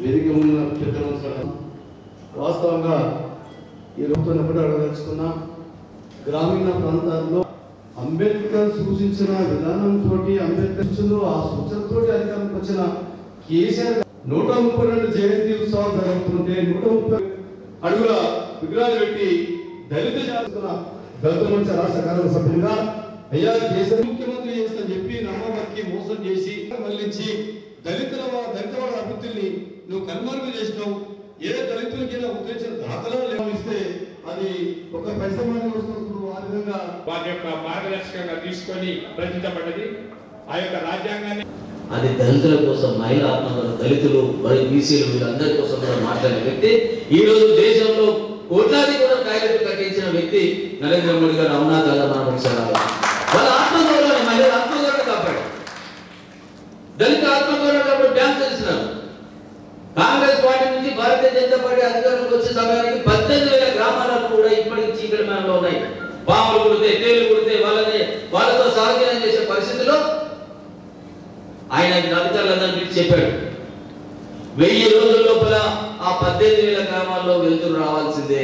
వేదిక ఉన్న పెద్దలు వాస్తవంగా ఈ రోజున కూడా అడగదలుచుకున్నా గ్రామీణ ప్రాంతాల్లో అంబేద్కర్ సూచించిన విధానంతో అంబేద్కర్ సూచనలు ఆ సూచనతో అధికారంకి వచ్చిన కేసీఆర్ నూట ముప్పై రెండు జయంతి ఉత్సవాలు జరుగుతుంటే నూట ముప్పై అడుగుల విగ్రహాలు పెట్టి దళిత జాతుల దళిత మంచి రాష్ట్ర కార్య సభ్యులుగా అయ్యా కేసీఆర్ ముఖ్యమంత్రి చేస్తా చెప్పి నమ్మబక్కి మోసం చేసి మళ్ళించి దళితుల వా- దళిత వాళ్ళ అభివృద్ధిని నువ్వు కన్మరుగు చేసినావు ఏ దళితులకైనా ఉద్దేశించిన దాఖలా ఇస్తే అది ఒక పరిశ్రమ వస్తుంది ఆ విధంగా వారి యొక్క మార్గదర్శకంగా తీసుకొని రచించబడ్డది ఆ యొక్క రాజ్యాంగాన్ని అది దళితుల కోసం మహిళా ఆత్మహత్యలు దళితులు మరియు బీసీలు వీళ్ళందరి కోసం కూడా మాట్లాడిన వ్యక్తి ఈ రోజు దేశంలో కోట్లాది కూడా టాయిలెట్ కట్టించిన వ్యక్తి నరేంద్ర మోడీ గారు అవునా కాదా మనం ఒకసారి ఆలోచించాలి. వాళ్ళ ఆత్మగౌరవాన్ని మహిళల ఆత్మగౌరవాన్ని కాపాడు దళిత ఆత్మగౌరవం కాబట్టి డ్యాన్స్ చేస్తున్నారు కాంగ్రెస్ పార్టీ నుంచి భారతీయ జనతా పార్టీ అధికారంలోకి వచ్చే సమయానికి పద్దెనిమిది వేల గ్రామాలకు కూడా ఇప్పటికి చీకటి మేనలో ఉన్నాయి పాములు కుడితే తేలు కుడితే వాళ్ళని వాళ్ళతో సాగుదనం చేసే పరిస్థితిలో ఆయన అధికారులందరినీ పిలిచి చెప్పాడు వెయ్యి రోజుల లోపల ఆ పద్దెనిమిది వేల గ్రామాల్లో వెలుతురు రావాల్సిందే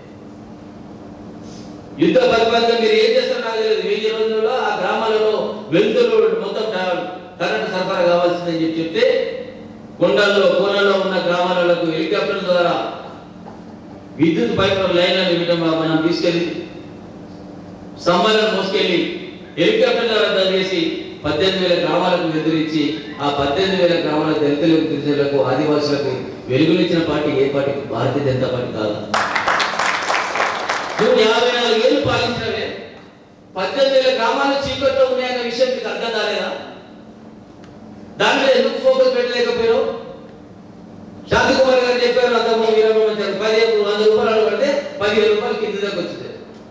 యుద్ధ పరిపాలన మీరు ఏం చేస్తారో నాకు తెలియదు వెయ్యి రోజుల్లో ఆ గ్రామాలలో వెలుతురు మొత్తం క- కరెంట్ సరఫరా కావాల్సిందని చెప్పి చెప్తే కొండల్లో కోనల్లో ఉన్న గ్రామాలకు హెలికాప్టర్ ద్వారా విద్యుత్ పైప్ లైన్లను ఇవ్వడం మనం తీసుకెళ్లి స్తంభాలను మోసుకెళ్లి హెలికాప్టర్ ద్వారా చేసి పద్దెనిమిది వేల గ్రామాలకు ఎదురించి ఆ పద్దెనిమిది వేల గ్రామాల దళితులకు గిరిజనులకు ఆదివాసులకు వెలుగునిచ్చిన పార్టీ ఏ పార్టీ భారతీయ జనతా పార్టీ కాదు నువ్వు యాభై నాలుగు ఏళ్ళు పాలించినవే పద్దెనిమిది వేల గ్రామాలు చీకట్లో ఉన్నాయన్న విషయం మీకు అర్థం కాలేదా దాని మీద ఎందుకు ఫోకస్ పెట్టలేకపోయావు శాంతి కుమార్ గారు చెప్పారు అంతకుముందు వీరబ్రహ్మచారి పదిహేను వంద రూపాయలు పడితే పదిహేను రూపాయలు కింద దాకా వచ్చింది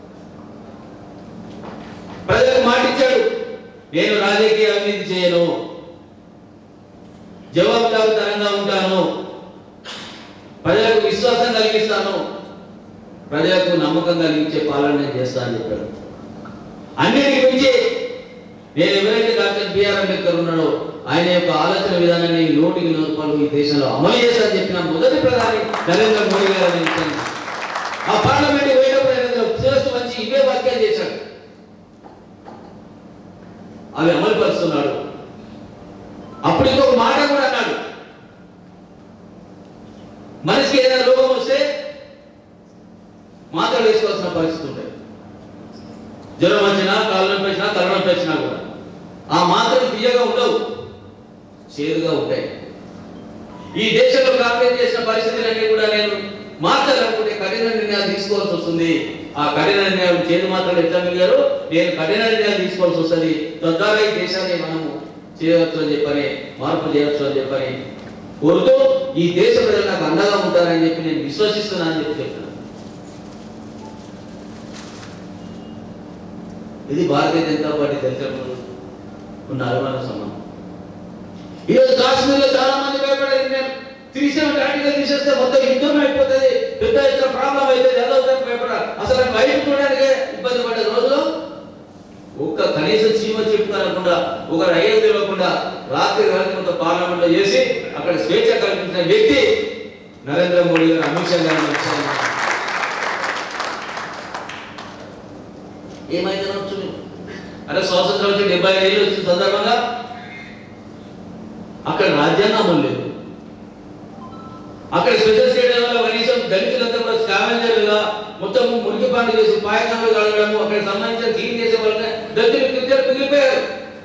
ప్రజలకు మాటిచ్చాడు నేను రాజకీయ అవినీతి చేయను జవాబుదారుతనంగా ఉంటాను ప్రజలకు విశ్వాసం కలిగిస్తాను ప్రజలకు నమ్మకం కలిగించే పాలన నేను చేస్తానని చెప్పాడు అన్నిటికి మించి నేను ఎవరైతే డాక్టర్ బిఆర్ అంబేద్కర్ ఉన్నాడో ఆయన యొక్క ఆలోచన విధానాన్ని నోటికి నోపాలు ఈ దేశంలో అమలు చేస్తానని చెప్పిన మొదటి ప్రధాని నరేంద్ర మోడీ గారు అనే విషయాన్ని ఆ పార్లమెంట్ పోయినప్పుడు ఆయన శిరస్సు వచ్చి ఇవే వాక్యాలు చేశాడు అవి అమలు పరుస్తున్నాడు అప్పుడు ఇంకొక మాట కూడా అన్నాడు మనిషికి ఏదైనా రోగం వస్తే మాత్రలు వేసుకోవాల్సిన పరిస్థితి ఉంటుంది జ్వరం వచ్చినా కాళ్ళ నొప్పి వచ్చినా తలనొప్పి వచ్చినా కూడా ఆ మాత్రలు తీయగా ఉండవు చేదుగా ఉంటాయి ఈ దేశంలో కాంగ్రెస్ చేసిన పరిస్థితులన్నీ కూడా నేను మార్చాలనుకుంటే కఠిన నిర్ణయాలు తీసుకోవాల్సి వస్తుంది ఆ కఠిన నిర్ణయాలు చేదు మాత్రం ఎట్లా మింగారు నేను కఠిన నిర్ణయాలు తీసుకోవాల్సి వస్తుంది తద్వారా ఈ దేశాన్ని మనము చేయవచ్చు అని చెప్పని మార్పు చేయవచ్చు అని చెప్పని కోరుతూ ఈ దేశ ప్రజలు నాకు అండగా ఉంటారని చెప్పి నేను విశ్వసిస్తున్నానని చెప్పి చెప్తున్నాను ఇది భారతీయ జనతా పార్టీ దళితులకు ఉన్న అభిమాన సంబంధం ఈరోజు కాశ్మీర్లో చాలా మంది భయపడారు నేను త్రీ సెవెంటీ ఆర్టికల్ తీసేస్తే మొత్తం యుద్ధం అయిపోతుంది పెద్ద ఎత్తున ప్రాబ్లం అయితే ఎలా అవుతుంది భయపడారు అసలు బయట చూడడానికి ఇబ్బంది పడ్డ రోజులో ఒక్క కనీసం చీమ చెట్టు అనకుండా ఒకరు అయ్యేది తెలియకుండా రాత్రి రాత్రి మొత్తం పార్లమెంట్ లో చేసి అక్కడ స్వేచ్ఛ కల్పించిన వ్యక్తి నరేంద్ర మోడీ గారు అమిత్ షా గారు వచ్చారు. ఏమైంది అనొచ్చు మీరు? అంటే స్వాతంత్రం వచ్చి డెబ్బై ఐదు ఏళ్ళు వచ్చిన సందర్భంగా అక్కడ రాజ్యాంగం అమలు లేదు అక్కడ స్పెషల్ స్టేట్ వల్ల కనీసం దళితులంతా కూడా స్కావెంజర్లుగా మొత్తం మురికి పనులు చేసి పాయకాలు కడగడము అక్కడ సంబంధించిన క్లీన్ చేసే వాళ్ళని దళితులు క్రికెట్ మిగిలిపోయారు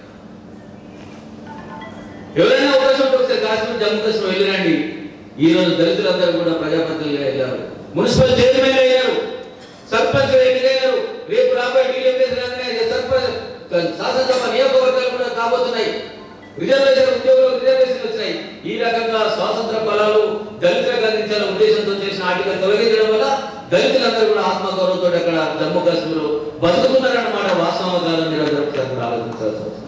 ఎవరైనా అవకాశం ఉంటే ఒకసారి కాశ్మీర్ జమ్మూ కాశ్మీర్ వెళ్ళిరండి ఈ రోజు దళితులందరూ కూడా ప్రజాప్రతినిధులుగా వెళ్ళారు మున్సిపల్ చైర్మన్ అయ్యారు సర్పంచ్ ఎన్నికయ్యారు రేపు రాబోయే టీఎంఎస్ సర్పంచ్ శాసనసభ నియోజకవర్గాలు కూడా కాబోతున్నాయి రిజర్వేషన్ ఉద్యోగులు రిజర్వేషన్ వచ్చినాయి ఈ రకంగా స్వాతంత్ర ఫలాలు దళితులకు అందించాలనే ఉద్దేశంతో చేసిన ఆర్టికల్ తొలగించడం వల్ల దళితులందరూ కూడా ఆత్మగౌరవంతో అక్కడ జమ్మూ కాశ్మీర్ బతుకుతున్నారన్నమాట వాస్తవం కాదని మీరు అందరూ ఒకసారి కూడా ఆలోచించాల్సి వస్తుంది